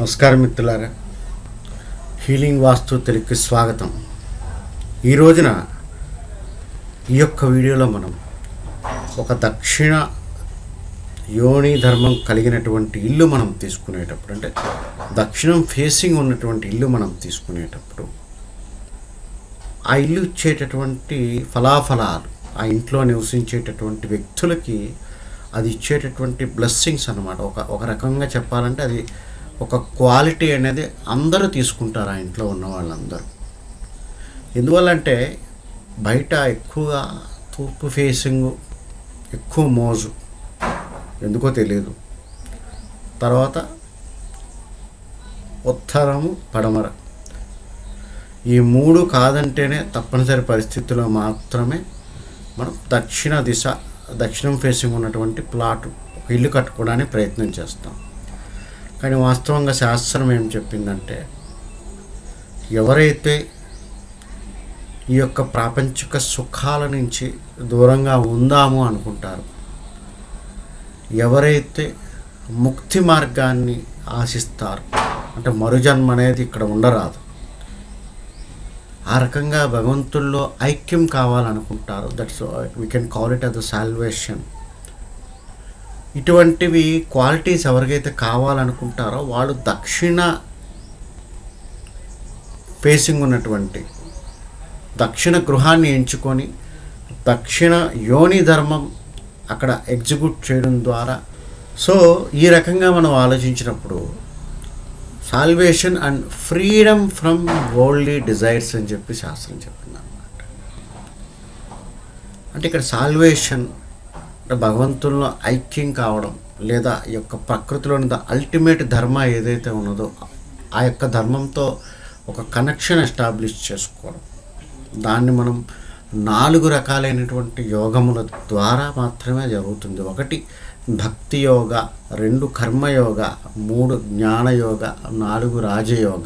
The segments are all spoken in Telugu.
నమస్కారం మిత్రులారా హీలింగ్ వాస్తు తెలుగుకి స్వాగతం ఈ రోజున ఈ యొక్క వీడియోలో మనం ఒక దక్షిణ యోని ధర్మం కలిగినటువంటి ఇల్లు మనం తీసుకునేటప్పుడు అంటే దక్షిణం ఫేసింగ్ ఉన్నటువంటి ఇల్లు మనం తీసుకునేటప్పుడు ఆ ఇల్లు ఇచ్చేటటువంటి ఫలాఫలాలు ఆ ఇంట్లో నివసించేటటువంటి వ్యక్తులకి అది ఇచ్చేటటువంటి బ్లెస్సింగ్స్ అన్నమాట ఒక ఒక రకంగా చెప్పాలంటే అది ఒక క్వాలిటీ అనేది అందరూ తీసుకుంటారు ఆ ఇంట్లో ఉన్న వాళ్ళందరూ ఎందువల్లంటే బయట ఎక్కువగా తూర్పు ఫేసింగ్ ఎక్కువ మోజు ఎందుకో తెలియదు తర్వాత ఉత్తరము పడమర ఈ మూడు కాదంటేనే తప్పనిసరి పరిస్థితుల్లో మాత్రమే మనం దక్షిణ దిశ దక్షిణం ఫేసింగ్ ఉన్నటువంటి ప్లాట్ ఒక ఇల్లు కట్టుకోవడానికి ప్రయత్నం చేస్తాం కానీ వాస్తవంగా శాస్త్రం ఏం చెప్పిందంటే ఎవరైతే ఈ యొక్క ప్రాపంచిక సుఖాల నుంచి దూరంగా ఉందాము అనుకుంటారు ఎవరైతే ముక్తి మార్గాన్ని ఆశిస్తారు అంటే మరుజన్మ అనేది ఇక్కడ ఉండరాదు ఆ రకంగా భగవంతుల్లో ఐక్యం కావాలనుకుంటారు that's we can call it as the salvation ఇటువంటివి క్వాలిటీస్ ఎవరికైతే కావాలనుకుంటారో వాళ్ళు దక్షిణ ఫేసింగ్ ఉన్నటువంటి దక్షిణ గృహాన్ని ఎంచుకొని దక్షిణ యోని ధర్మం అక్కడ ఎగ్జిక్యూట్ చేయడం ద్వారా సో ఈ రకంగా మనం ఆలోచించినప్పుడు salvation and freedom from worldly desires అని చెప్పి శాస్త్రం చెప్పింది అన్నమాట అంటే ఇక్కడ సాల్వేషన్ అంటే భగవంతుల్లో ఐక్యం కావడం లేదా ఈ యొక్క ప్రకృతిలోని ద అల్టిమేట్ ధర్మ ఏదైతే ఉన్నదో ఆ యొక్క ధర్మంతో ఒక కనెక్షన్ ఎస్టాబ్లిష్ చేసుకోవడం దాన్ని మనం నాలుగు రకాలైనటువంటి యోగముల ద్వారా మాత్రమే జరుగుతుంది ఒకటి భక్తి యోగ రెండు కర్మయోగ మూడు జ్ఞానయోగ నాలుగు రాజయోగ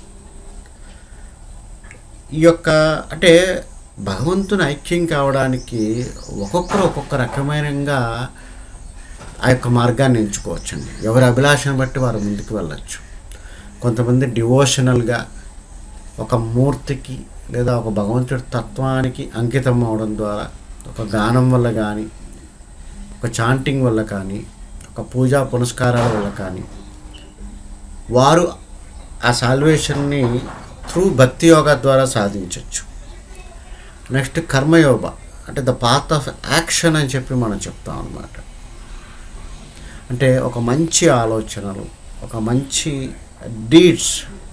ఈ యొక్క అంటే భగవంతుని ఐక్యం కావడానికి ఒక్కొక్కరు ఒక్కొక్క రకమైనగా ఆ యొక్క మార్గాన్ని ఎంచుకోవచ్చండి ఎవరి అభిలాషను బట్టి వారు ముందుకు వెళ్ళచ్చు కొంతమంది డివోషనల్గా ఒక మూర్తికి లేదా ఒక భగవంతుడి తత్వానికి అంకితం అవడం ద్వారా ఒక గానం వల్ల కానీ ఒక చాంటింగ్ వల్ల కానీ ఒక పూజా పునస్కారాల వల్ల కానీ వారు ఆ సాల్వేషన్ని త్రూ భక్తి యోగా ద్వారా సాధించవచ్చు నెక్స్ట్ కర్మయోగ అంటే ద పాత్ ఆఫ్ యాక్షన్ అని చెప్పి మనం చెప్తాం అన్నమాట అంటే ఒక మంచి ఆలోచనలు ఒక మంచి డీడ్స్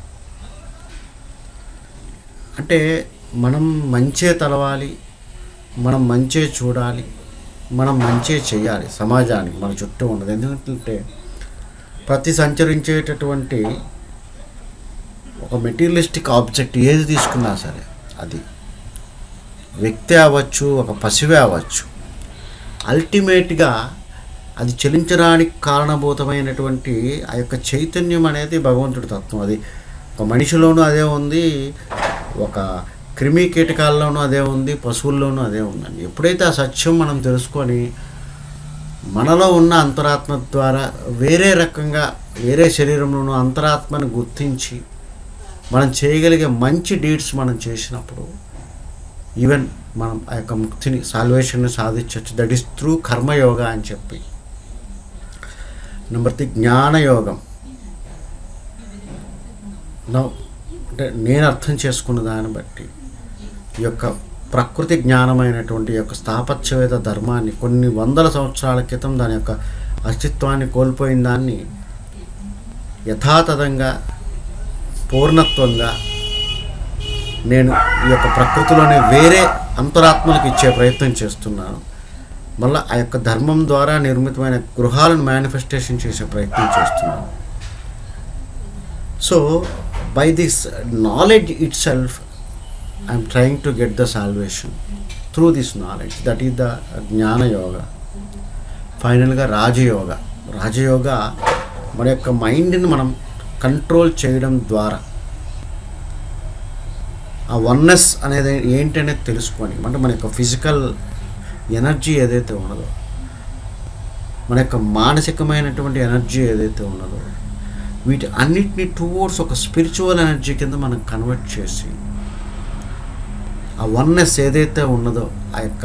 అంటే మనం మంచే తలవాలి మనం మంచే చూడాలి మనం మంచే చేయాలి సమాజానికి మన చుట్టూ ఉన్నది ఎందుకంటే ప్రతి సంచరించేటటువంటి ఒక మెటీరియలిస్టిక్ ఆబ్జెక్ట్ ఏది తీసుకున్నా సరే అది వ్యక్తి అవ్వచ్చు ఒక పశువే అవ్వచ్చు అల్టిమేట్గా అది చెలించడానికి కారణభూతమైనటువంటి ఆ యొక్క చైతన్యం అనేది భగవంతుడి తత్వం అది ఒక మనిషిలోనూ అదే ఉంది ఒక క్రిమి కీటకాల్లోనూ అదే ఉంది పశువుల్లోనూ అదే ఉందండి ఎప్పుడైతే ఆ సత్యం మనం తెలుసుకొని మనలో ఉన్న అంతరాత్మ ద్వారా వేరే రకంగా వేరే శరీరంలోనూ అంతరాత్మను గుర్తించి మనం చేయగలిగే మంచి డీడ్స్ మనం చేసినప్పుడు ఈవెన్ మనం ఆ యొక్క ముక్తిని సాల్వేషన్ని సాధించవచ్చు దట్ ఈస్ త్రూ కర్మయోగ అని చెప్పి నెంబర్ త్రీ జ్ఞానయోగం నో అంటే నేను అర్థం చేసుకున్న దాన్ని బట్టి ఈ యొక్క ప్రకృతి జ్ఞానమైనటువంటి ఈ యొక్క స్థాపత్యవేద ధర్మాన్ని కొన్ని వందల సంవత్సరాల క్రితం దాని యొక్క అస్తిత్వాన్ని కోల్పోయిన దాన్ని యథాతథంగా పూర్ణత్వంగా నేను ఈ యొక్క ప్రకృతిలోనే వేరే అంతరాత్మలకు ఇచ్చే ప్రయత్నం చేస్తున్నాను మళ్ళీ ఆ యొక్క ధర్మం ద్వారా నిర్మితమైన గృహాలను మేనిఫెస్టేషన్ చేసే ప్రయత్నం చేస్తున్నాను so by this knowledge itself I'm trying to get the salvation through this knowledge that is the Jnanayoga ఫైనల్గా రాజయోగ రాజయోగ మన యొక్క మైండ్ని మనం కంట్రోల్ చేయడం ద్వారా ఆ వన్నెస్ అనేది ఏంటనేది తెలుసుకొని అంటే మన యొక్క ఫిజికల్ ఎనర్జీ ఏదైతే ఉన్నదో మన యొక్క మానసికమైనటువంటి ఎనర్జీ ఏదైతే ఉన్నదో వీటి అన్నిటినీ టువర్డ్స్ ఒక స్పిరిచువల్ ఎనర్జీ కింద మనం కన్వర్ట్ చేసి ఆ వన్నెస్ ఏదైతే ఉన్నదో ఆ యొక్క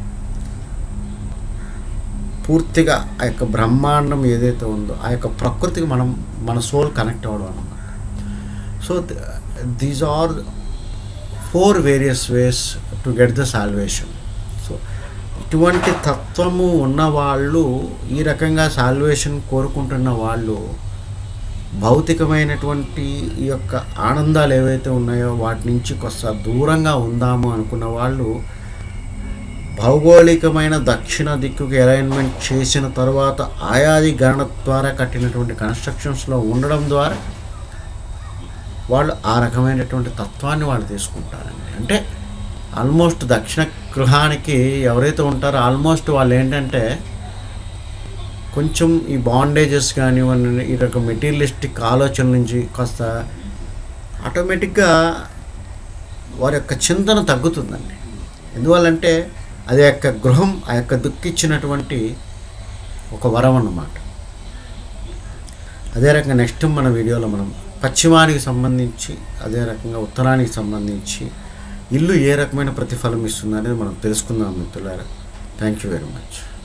పూర్తిగా ఆ యొక్క బ్రహ్మాండం ఏదైతే ఉందో ఆ యొక్క ప్రకృతికి మనం మన సోల్ కనెక్ట్ అవ్వడం అనమాట so these are four various ways to get the salvation so ఇటువంటి తత్వము ఉన్నవాళ్ళు ఈ రకంగా సాల్వేషన్ కోరుకుంటున్న వాళ్ళు భౌతికమైనటువంటి ఈ యొక్క ఆనందాలు ఏవైతే ఉన్నాయో వాటి నుంచి కొస్త దూరంగా ఉందాము అనుకున్న వాళ్ళు భౌగోళికమైన దక్షిణ దిక్కుకి అలైన్మెంట్ చేసిన తర్వాత ఆయాది గణన ద్వారా కట్టినటువంటి కన్స్ట్రక్షన్స్లో ఉండడం ద్వారా వాళ్ళు ఆ రకమైనటువంటి తత్వాన్ని వాళ్ళు తీసుకుంటారండి అంటే ఆల్మోస్ట్ దక్షిణ గృహానికి ఎవరైతే ఉంటారో ఆల్మోస్ట్ వాళ్ళు ఏంటంటే కొంచెం ఈ బాండేజెస్ కానివ్వండి ఈ రకం మెటీరియలిస్టిక్ ఆలోచన నుంచి కాస్త ఆటోమేటిక్గా వారి యొక్క చింతన తగ్గుతుందండి ఎందువల్లంటే అది ఆ యొక్క గృహం ఆ యొక్క దుఃఖిచ్చినటువంటి ఒక వరం అన్నమాట అదే రకంగా నెక్స్ట్ మన వీడియోలో మనం పశ్చిమానికి సంబంధించి అదే రకంగా ఉత్తరానికి సంబంధించి ఇల్లు ఏ రకమైన ప్రతిఫలం ఇస్తుంది అనేది మనం తెలుసుకుందాం మిత్రులారా థ్యాంక్ యూ వెరీ మచ్